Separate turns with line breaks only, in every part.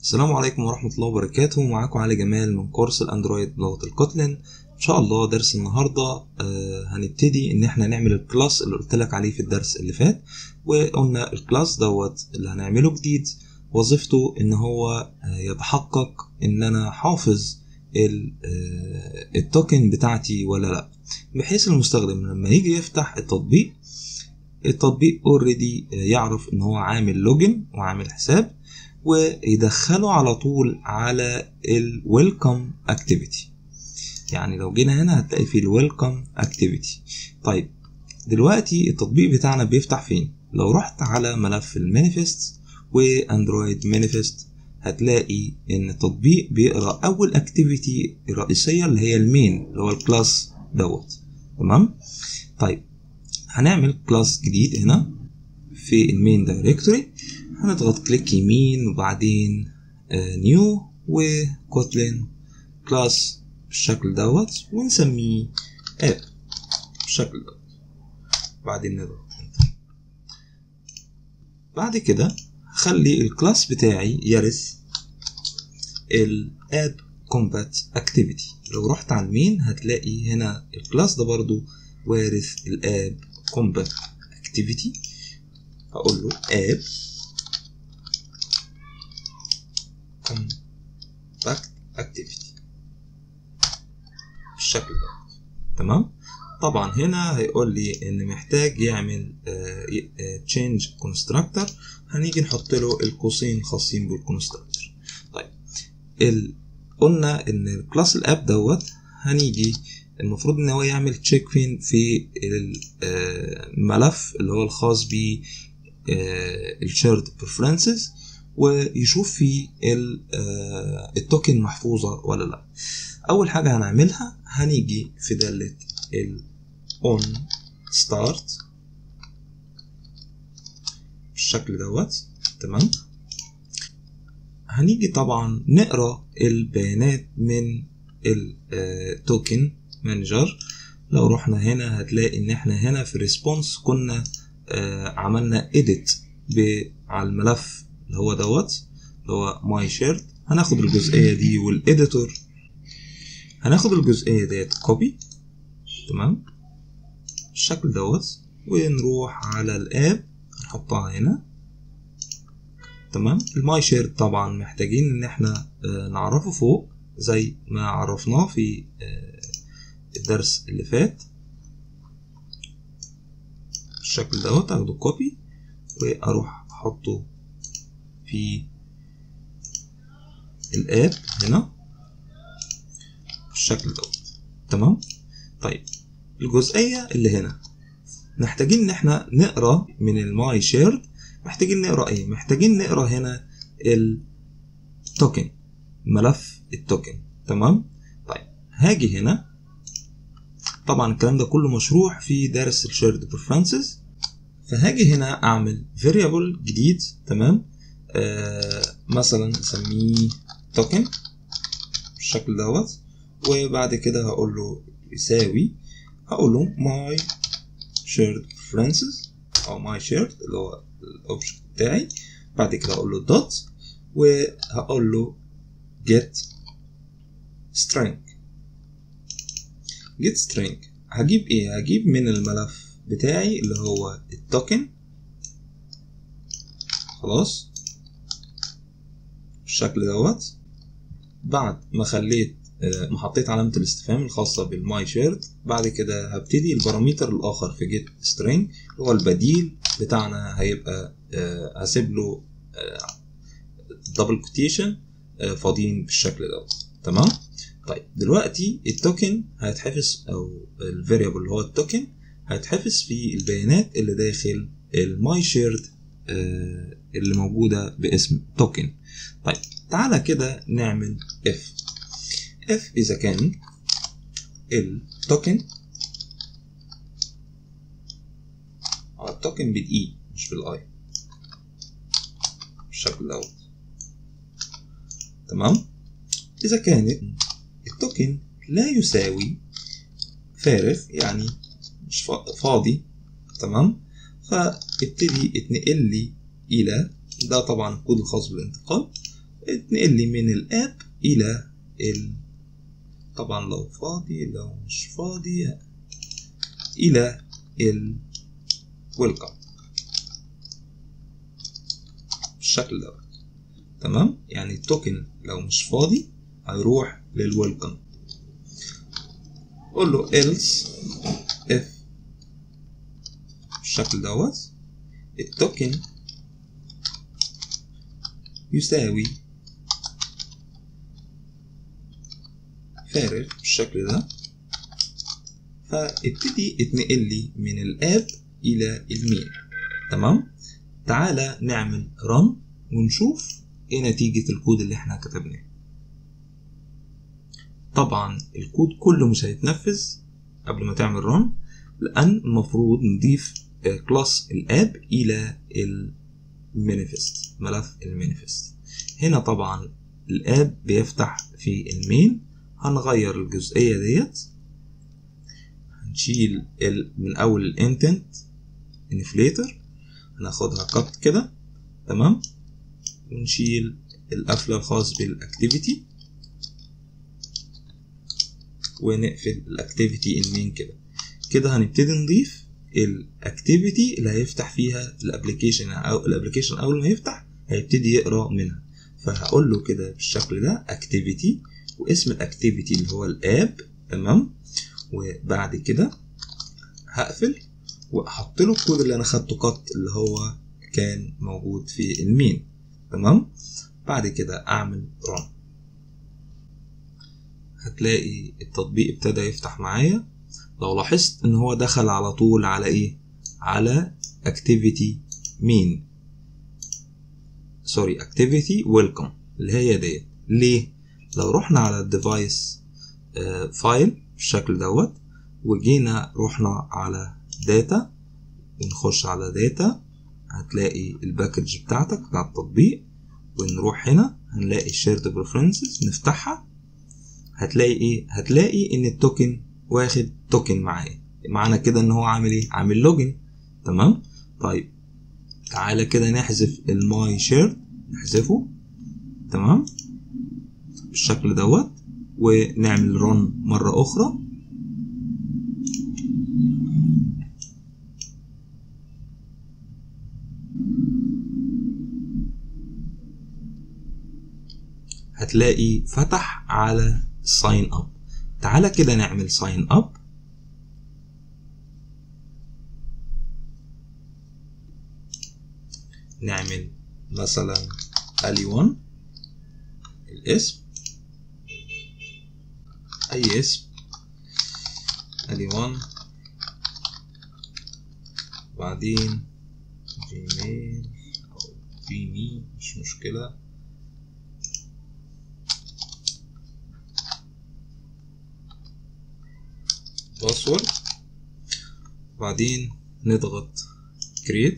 السلام عليكم ورحمة الله وبركاته معاكم علي جمال من كورس الأندرويد بلغة الكوتلين إن شاء الله درس النهاردة آه هنبتدي إن إحنا نعمل الكلاس اللي قلت لك عليه في الدرس اللي فات وقلنا الكلاس دوت اللي هنعمله جديد وظيفته إن هو آه يتحقق إن أنا حافظ آه التوكن بتاعتي ولا لأ بحيث المستخدم لما يجي يفتح التطبيق التطبيق اوريدي يعرف ان هو عامل لوجن وعامل حساب ويدخله على طول على الويلكم اكتيفيتي يعني لو جينا هنا هتلاقي في الويلكم اكتيفيتي طيب دلوقتي التطبيق بتاعنا بيفتح فين لو رحت على ملف المانيفست واندرويد مانيفست هتلاقي ان التطبيق بيقرا اول اكتيفيتي الرئيسيه اللي هي المين اللي هو الكلاس دوت تمام طيب هنعمل كلاس جديد هنا في المين دايركتوري هنضغط كليك يمين وبعدين نيو وكوتلين كلاس بالشكل دوت ونسميه اب بالشكل دوت بعدين نضغط بعد كده هخلي الكلاس بتاعي يرث الاب كومبات اكتيفيتي لو رحت على المين هتلاقي هنا الكلاس ده برضو وارث الاب كومبات اكتيفيتي هقول له اب كومباكت اكتيفيتي بالشكل ده تمام طبعا هنا هيقول لي ان محتاج يعمل تشينج كونستراكتور هنيجي نحط له القوسين خاصين بالكونستراكتور طيب ال... قلنا ان الكلاس الاب دوت هنيجي المفروض ان هو يعمل تشيك فين في الملف اللي هو الخاص ب الشيرد بريفرنسز ويشوف في التوكن محفوظة ولا لا أول حاجة هنعملها هنيجي في دالة ال on start بالشكل دوت تمام هنيجي طبعا نقرا البيانات من التوكن مانجر لو رحنا هنا هتلاقي ان احنا هنا في ريسبونس كنا عملنا edit على الملف اللي هو دوت اللي هو ماي شيرت هناخد الجزئيه دي والاديتور هناخد الجزئيه ديت كوبي تمام بالشكل دوت ونروح على الاب نحطها هنا تمام الماي شيرت طبعا محتاجين ان احنا نعرفه فوق زي ما عرفناه في الدرس اللي فات بالشكل دوت اخده كوبي واروح احطه في الاب هنا بالشكل دوت تمام طيب الجزئيه اللي هنا محتاجين ان احنا نقرا من الماي شيرد محتاجين نقرا ايه محتاجين نقرا هنا التوكن ملف التوكن تمام طيب هاجي هنا طبعا الكلام ده كله مشروح في درس الشيرد بريفرنسز فهاجي هنا اعمل variable جديد تمام آه مثلا اسميه توكن بالشكل دوت وبعد كده هقول له يساوي هقول له my shared preferences او my shared اللي هو الاوبشن بتاعي بعد كده هقول له dot وهقول له get string get string هجيب ايه هجيب من الملف بتاعي اللي هو التوكن خلاص بالشكل دوت بعد ما خليت ما حطيت علامة الاستفهام الخاصة بالماي شيرد بعد كده هبتدي البارامتر الآخر في جيت سترينج اللي هو البديل بتاعنا هيبقى هسيب له دبل كوتيشن فاضيين بالشكل دوت تمام طيب دلوقتي التوكن هيتحفظ او الفاريبل اللي هو التوكن هيتحفظ في البيانات اللي داخل الماي شيرد اللي موجودة باسم توكن طيب تعالى كده نعمل if if إذا كان التوكن التوكن بالإي مش بالآي بالشكل دوت تمام إذا كانت التوكن لا يساوي فارغ يعني مش فاضي تمام فابتدي اتنقل لي الى ده طبعا الكود الخاص بالانتقال اتنقل لي من الاب الى ال طبعا لو فاضي لو مش فاضي الى ال ويلكم بالشكل ده تمام يعني التوكن لو مش فاضي هيروح للويلكم قول له else if بالشكل دوت التوكن يساوي فارغ بالشكل ده فابتدي اتنقل لي من الاب الى المين تمام تعالى نعمل رن ونشوف ايه نتيجة الكود اللي احنا كتبناه طبعا الكود كله مش هيتنفذ قبل ما تعمل رن لان المفروض نضيف كلاس الاب الى المانيفست ملف المانيفست هنا طبعا الاب بيفتح في المين هنغير الجزئية ديت هنشيل ال من اول الانتنت انفليتر هناخدها كات كده تمام ونشيل القفلة الخاص بالاكتيفيتي ونقفل الاكتيفيتي المين كده كده هنبتدي نضيف الاكتيفيتي اللي هيفتح فيها الابلكيشن او الابلكيشن اول ما يفتح هيبتدي يقرا منها فهقول له كده بالشكل ده اكتيفيتي واسم الاكتيفيتي اللي هو الاب تمام وبعد كده هقفل واحط له الكود اللي انا خدته قط اللي هو كان موجود في المين تمام بعد كده اعمل رن هتلاقي التطبيق ابتدى يفتح معايا لو لاحظت ان هو دخل على طول على ايه على activity مين سوري activity welcome اللي هي ديت ليه لو رحنا على الديفايس فايل بالشكل دوت وجينا رحنا على داتا ونخش على داتا هتلاقي الباكج بتاعتك بتاع التطبيق ونروح هنا هنلاقي shared preferences نفتحها هتلاقي ايه هتلاقي ان التوكن واخد توكن معايا معنى كده ان هو عامل ايه عامل لوجن تمام طيب تعالى كده نحذف الماي شير نحذفه تمام بالشكل دوت ونعمل رن مرة أخرى هتلاقي فتح على ساين اب تعالى كده نعمل ساين اب نعمل مثلا الي 1 الاسم اي اسم الي 1 بعدين جيميل او جيمي مش مشكله باسورد بعدين نضغط create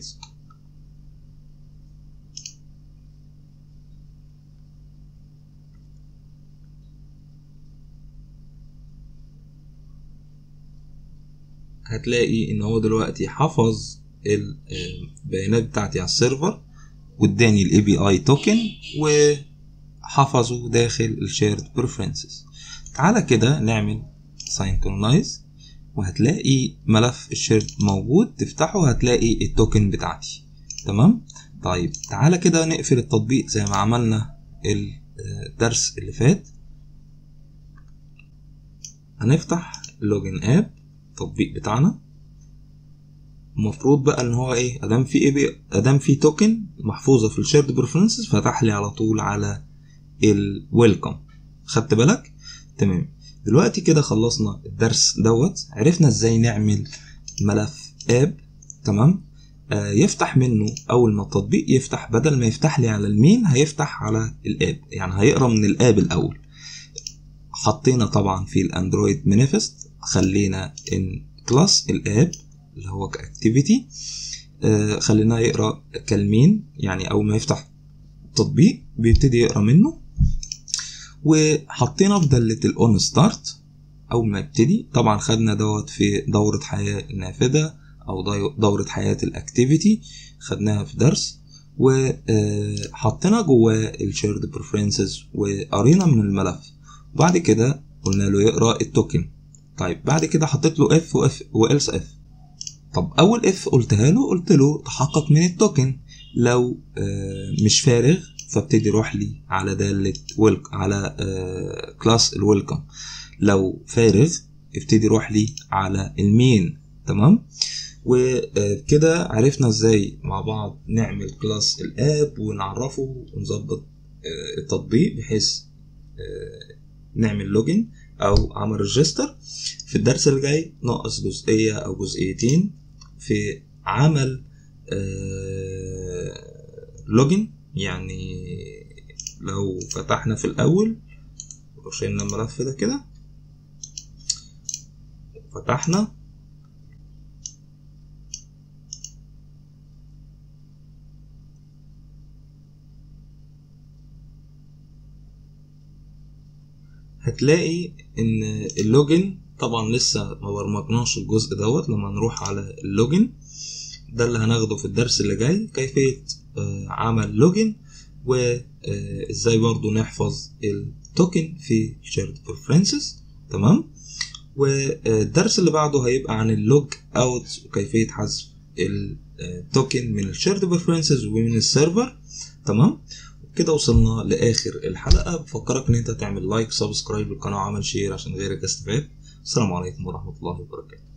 هتلاقي ان هو دلوقتي حفظ البيانات بتاعتي على السيرفر واداني الاي بي اي توكن وحفظه داخل الشيرد بريفرنسز تعالى كده نعمل ساينكرونايز وهتلاقي ملف الشيرد موجود تفتحه هتلاقي التوكن بتاعتي تمام طيب تعالى كده نقفل التطبيق زي ما عملنا الدرس اللي فات هنفتح اللوجن اب التطبيق بتاعنا المفروض بقى ان هو ايه ادام في ايه ادام في توكن محفوظه في الشيرد بريفرنسز فتح لي على طول على الويلكم خدت بالك تمام دلوقتي كده خلصنا الدرس دوت عرفنا ازاي نعمل ملف اب تمام آه يفتح منه اول ما التطبيق يفتح بدل ما يفتح لي على المين هيفتح على الاب يعني هيقرا من الاب الاول حطينا طبعا في الاندرويد مانيفست خلينا ان كلاس الاب اللي هو كاكتيفيتي آه خليناه يقرا كالمين يعني اول ما يفتح التطبيق بيبتدي يقرا منه وحطينا في دالة الاون ستارت اول ما يبتدي طبعا خدنا دوت في دورة حياة النافذة او دورة حياة الاكتيفيتي خدناها في درس وحطينا جواه الشيرد بريفرنسز وقرينا من الملف وبعد كده قلنا له يقرا التوكن طيب بعد كده حطيت له اف واف والس اف طب اول اف قلتها له قلت له تحقق من التوكن لو مش فارغ فابتدي روح لي على دالة ويلك على كلاس الويلكم لو فارغ ابتدي روح لي على المين تمام وكده عرفنا ازاي مع بعض نعمل كلاس الاب ونعرفه ونظبط التطبيق بحيث نعمل لوجن او عمل ريجستر في الدرس اللي جاي ناقص جزئيه او جزئيتين في عمل لوجن يعني لو فتحنا في الاول وشيلنا الملف ده كده فتحنا هتلاقي ان اللوجن طبعا لسه ما برمجناش الجزء دوت لما نروح على اللوجن ده اللي هناخده في الدرس اللي جاي كيفية عمل لوجن وازاي برضو نحفظ التوكن في shared preferences تمام والدرس اللي بعده هيبقى عن اللوج اوت وكيفية حذف التوكن من الشيرد بريفرنسز ومن السيرفر تمام كده وصلنا لاخر الحلقه بفكرك ان انت تعمل لايك سبسكرايب للقناه وعمل شير عشان غيرك يستفاد السلام عليكم ورحمه الله وبركاته